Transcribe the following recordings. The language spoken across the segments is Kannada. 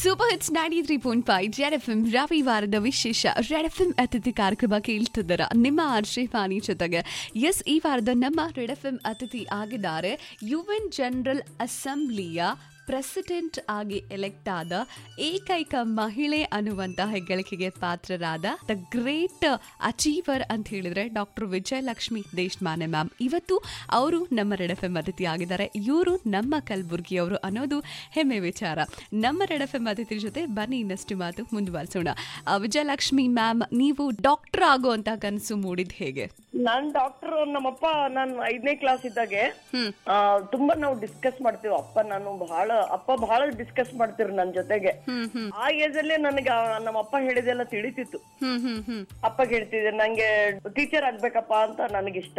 Super hits ninety three point five red F M ರವಿವಾರದ ವಿಶೇಷ ರೆಡ್ ಎಫ್ ಎಂ ಅತಿಥಿ ಕಾರ್ಯಕ್ರಮ ಕೇಳ್ತಿದ್ದಾರ ನಿಮ್ಮ ಆರ್ಶ್ರೀ ಪಾನಿ ಜೊತೆಗೆ ಎಸ್ ಈ ವಾರದ ನಮ್ಮ ರೆಡ್ ಎಫ್ ಎಂ ಅತಿಥಿ ಆಗಿದ್ದಾರೆ ಯುಎನ್ ಜನರಲ್ ಅಸೆಂಬ್ಲಿಯ ಪ್ರೆಸಿಡೆಂಟ್ ಆಗಿ ಎಲೆಕ್ಟ್ ಆದ ಏಕೈಕ ಮಹಿಳೆ ಅನ್ನುವಂತ ಹೆಗ್ಗಳಿಕೆಗೆ ಪಾತ್ರರಾದ ದ ಗ್ರೇಟ್ ಅಚೀವರ್ ಅಂತ ಹೇಳಿದ್ರೆ ಡಾಕ್ಟರ್ ವಿಜಯಲಕ್ಷ್ಮಿ ದೇಶಮಾನೆ ಮ್ಯಾಮ್ ಇವತ್ತು ಅವರು ನಮ್ಮ ರೆಡ್ ಎಫ್ ಎಂ ಅತಿಥಿ ಆಗಿದ್ದಾರೆ ಇವರು ನಮ್ಮ ಕಲಬುರ್ಗಿಯವರು ಅನ್ನೋದು ಹೆಮ್ಮೆ ವಿಚಾರ ನಮ್ಮ ರೆಡ್ ಎಫ್ ಎಂ ಅತಿಥಿ ಜೊತೆ ಬನ್ನಿ ಇನ್ನಷ್ಟು ಮಾತು ಮುಂದುವರಿಸೋಣ ಆ, ವಿಜಯಲಕ್ಷ್ಮಿ ಮ್ಯಾಮ್ ನೀವು ಡಾಕ್ಟರ್ ಆಗುವಂತ ಕನಸು ಮೂಡಿದ್ ಹೇಗೆ ನಾನ್ ಡಾಕ್ಟರ್ ನಮ್ಮಪ್ಪ ನಾನು ಐದನೇ ಕ್ಲಾಸ್ ಇದ್ದಾಗೆ ಆ, ತುಂಬಾ ನಾವು ಡಿಸ್ಕಸ್ ಮಾಡ್ತೀವಿ ಅಪ್ಪ ನಾನು ಬಹಳ ಅಪ್ಪ ಬಹಳ ಡಿಸ್ಕಸ್ ಮಾಡ್ತಿರು ನನ್ ಜೊತೆಗೆ ಆ ಏಜ್ ಅಲ್ಲೇ ನನಗೆ ಆ- ನಮ್ಮಪ್ಪ ಹೇಳಿದೆಲ್ಲ ತಿಳಿತಿತ್ತು ಹ್ಮ್ ಹ್ಮ್ ಹ್ಮ್ ಅಪ್ಪ ಹೇಳ್ತಿದ್ದೆ ನಂಗೆ ಟೀಚರ್ ಆಗ್ಬೇಕಪ್ಪ ಅಂತ ನನಗಿಷ್ಟ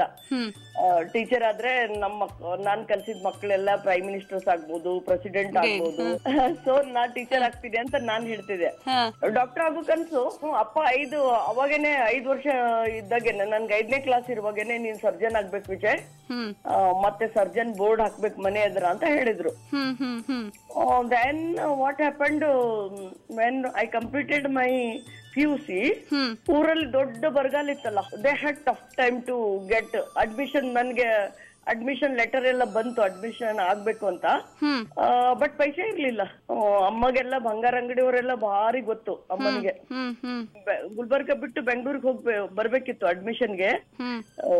ಟೀಚರ್ ಆದ್ರೆ ನಮ್ಮ ಮಕ್- ನಾನ್ ಕಲ್ಸಿದ ಮಕ್ಕಳೆಲ್ಲ ಪ್ರೈಮ್ ಮಿನಿಸ್ಟರ್ಸ್ ಆಗ್ಬೋದು ಪ್ರೆಸಿಡೆಂಟ್ ಆಗ್ಬೋದು ಸೊ ನಾನ್ ಟೀಚರ್ ಆಗ್ತಿದೆ ಅಂತ ನಾನ್ ಹೇಳ್ತಿದ್ದೆ ಹಾ ಡಾಕ್ಟರ್ ಆಗೋ ಕನ್ಸು ಹ್ಮ್, ಅಪ್ಪ ಐದು ಅವಾಗೇನೆ ಐದು ವರ್ಷ ಇದ್ದಾಗೇನೆ ನನ್ಗೆ ಐದನೇ ಕ್ಲಾಸ್ ಇರುವಾಗೇನೆ ನೀನ್ ಸರ್ಜನ್ ಆಗ್ಬೇಕು ವಿಜಯ್ ಹ್ಮ್ ಆ, ಮತ್ತೆ ಸರ್ಜನ್ ಬೋರ್ಡ್ ಹಾಕ್ಬೇಕು ಮನೆ ಎದುರ ಅಂತ ಹೇಳಿದ್ರು hmm hmm hmm then what happened when I completed my P U C hmm ಊರಲ್ಲಿ ದೊಡ್ಡ ಬರಗಾಲ ಇತ್ತಲ್ಲ they had tough time to get admission ನನ್ಗೆ ಅಡ್ಮಿಷನ್ ಲೆಟರ್ ಎಲ್ಲ ಬಂತು ಅಡ್ಮಿಷನ್ ಆಗ್ಬೇಕು ಅಂತ ಹ್ಮ್ ಬಟ್ ಪೈಸೆ ಇರ್ಲಿಲ್ಲ ಆ, ಅಮ್ಮಗೆಲ್ಲ ಬಂಗಾರ ಅಂಗಡಿಯವರೆಲ್ಲ ಭಾರಿ ಗೊತ್ತು ಅಮ್ಮನಿಗೆ ಹ್ಮ್ ಹ್ಮ್ ಬೆ- ಗುಲ್ಬರ್ಗ ಬಿಟ್ಟು ಬೆಂಗಳೂರಿಗೆ ಹೋಗ್ಬೇ ಬರ್ಬೇಕಿತ್ತು ಅಡ್ಮಿಷನ್ಗೆ ಹ್ಮ್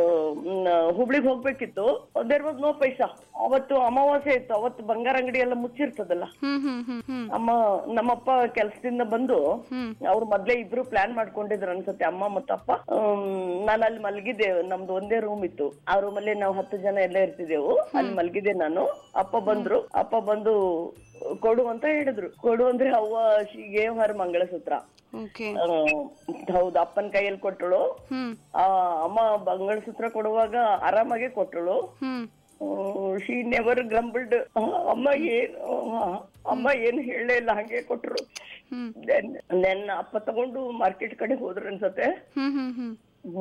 ಹುಬ್ಳಿಗ್ ಹೋಗ್ಬೇಕಿತ್ತು ದೇರ್ ವಾಸ್ ನೋ ಪೈಸಾ ಅವತ್ತು ಅಮಾವಾಸ್ಯೆ ಇತ್ತು ಅವತ್ತು ಬಂಗಾರ ಅಂಗಡಿ ಎಲ್ಲ ಮುಚ್ಚಿರ್ತದಲ್ಲ ಹ್ಮ್ ಹ್ಮ್ ಹ್ಮ್ ಹ್ಮ್ ಅಮ್ಮ ನಮ್ಮಪ್ಪ ಕೆಲ್ಸದಿಂದ ಬಂದು ಅವ್ರು ಮೊದ್ಲೇ ಇಬ್ರು ಪ್ಲಾನ್ ಮಾಡ್ಕೊಂಡಿದ್ರು ಅನ್ಸುತ್ತೆ ಅಮ್ಮ ಮತ್ತಪ್ಪ ನಾನು ಅಲ್ಲಿ ಮಲಗಿದ್ದೆ ನಮ್ದು ಒಂದೇ ರೂಮ್ ಇತ್ತು ಆ ರೂಮ್ ಅಲ್ಲಿ ನಾವು ಹತ್ತು ಜನ ಎಲ್ಲ ಇರ್ತಿದ್ದೆವು ಅಲ್ಲಿ ಮಲಗಿದ್ದೆ ನಾನು ಅಪ್ಪ ಬಂದ್ರು ಅಪ್ಪ ಬಂದು ಕೊಡು ಅಂತ ಹೇಳಿದ್ರು ಕೊಡು ಅಂದ್ರೆ ಅವ್ವ ಶಿಗೆ ಹರ ಮಂಗಳಸೂತ್ರ ಓಕೆ ಆ, ಹೌದು ಅಪ್ಪನ ಕೈಯಲ್ಲಿ ಕೊಟ್ಟಳು ಹ್ಮ್ ಆ ಅಮ್ಮ ಮಂಗಳಸೂತ್ರ ಕೊಡುವಾಗ ಆರಾಮಾಗೆ ಕೊಟ್ಟಳು ಹ್ಮ್ ಶಿ ನೆವರ್ ಗ್ರಂಬಲ್ಡ್ ಅಮ್ಮ ಏನ್ ಆ, ಅಮ್ಮ ಏನ್ ಹೇಳಲೇ ಇಲ್ಲ ಹಂಗೆ ಕೊಟ್ರು ಹ್ಮ್. ದೆನ್ ದೆನ್ ಅಪ್ಪ ತಗೊಂಡು ಮಾರ್ಕೆಟ್ ಕಡೆ ಹೋದ್ರು ಅನ್ಸತ್ತೆ hmm hmm hmm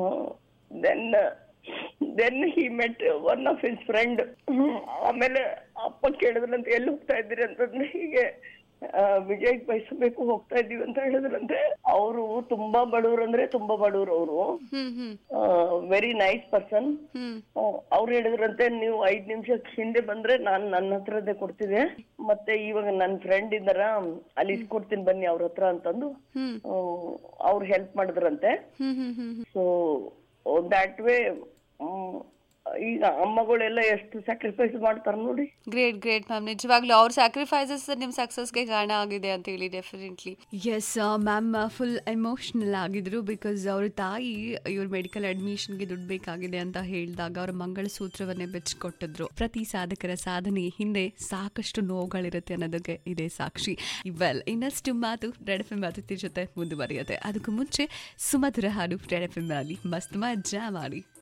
then then he met one of his friend ಆಮೇಲೆ ಅಪ್ಪ ಕೇಳಿದ್ರಂತೆ ಎಲ್ಲಿ ಹೋಗ್ತಾ ಇದ್ದೀರಿ ಅಂತಂದ್ರೆ ಹೀಗೆ ಆ, ವಿಜಯ್ ಬಯಸಬೇಕು ಹೋಗ್ತಾ ಇದೀವಿ ಅಂತ ಹೇಳಿದ್ರಂತೆ ಅವರು ತುಂಬಾ ಬಡವ್ರು ಅಂದ್ರೆ ತುಂಬಾ ಬಡವ್ರು ಅವರು hmm hmm very nice person hmm ಅವ್ರು ಹೇಳಿದ್ರಂತೆ ನೀವು ಐದ್ ನಿಮಿಷಕ್ಕೆ ಹಿಂದೆ ಬಂದ್ರೆ ನಾನ್ ನನ್ನ ಹತ್ರದೇ ಕೊಡ್ತಿದ್ದೆ ಮತ್ತೆ ಇವಾಗ ನನ್ ಫ್ರೆಂಡ್ ಇದ್ದಾರ ಅಲ್ಲಿ ಇಸ್ಕೊಡ್ತೀನಿ ಬನ್ನಿ ಅವ್ರ ಹತ್ರ ಅಂತಂದು ಹ್ಮ್ ಅವ್ರು ಹೆಲ್ಪ್ ಮಾಡಿದ್ರಂತೆ hmm hmm hmm so that way ಈಗ ಅಮ್ಮಗಳೆಲ್ಲ ಎಷ್ಟು ಸ್ಯಾಕ್ರಿಫೈಸ್ ಮಾಡ್ತಾರ ನೋಡಿ ಗ್ರೇಟ್ ಗ್ರೇಟ್ ಮ್ಯಾಮ್ ನಿಜವಾಗ್ಲೂ ಅವ್ರ ಸ್ಯಾಕ್ರಿಫೈಸಸ್ ನಿಮ್ಮ ಸಕ್ಸಸ್ಗೆ ಕಾರಣ ಆಗಿದೆ ಅಂತ ಹೇಳಿ definitely yes ma'am full emotional ಆಗಿದ್ರು ಬಿಕಾಸ್ ಅವ್ರ ತಾಯಿ ಇವ್ರ ಮೆಡಿಕಲ್ ಅಡ್ಮಿಷನ್ಗೆ ದುಡ್ಡು ಬೇಕಾಗಿದೆ ಅಂತ ಹೇಳಿದಾಗ ಅವ್ರ ಮಂಗಳಸೂತ್ರವನ್ನೇ ಬೆಚ್ಚಿಕೊಟ್ಟಿದ್ರು ಪ್ರತಿ ಸಾಧಕರ ಸಾಧನೆ ಹಿಂದೆ ಸಾಕಷ್ಟು ನೋವುಗಳಿರುತ್ತೆ ಅನ್ನೋದಕ್ಕೆ ಇದೇ ಸಾಕ್ಷಿ ವೆಲ್ ಇನ್ನಷ್ಟು ಮಾತು ರೆಡ್ ಎಫ್ ಎಂ ಅತಿಥಿ ಜೊತೆ ಮುಂದುವರಿಯುತ್ತೆ ಅದಕ್ಕೂ ಮುಂಚೆ ಸುಮಧುರ ಹಾಡು ರೆಡ್ ಎಫ್ ಎಂ ಅಲ್ಲಿ ಮಸ್ತ್ ಮಜಾ ಮಾಡಿ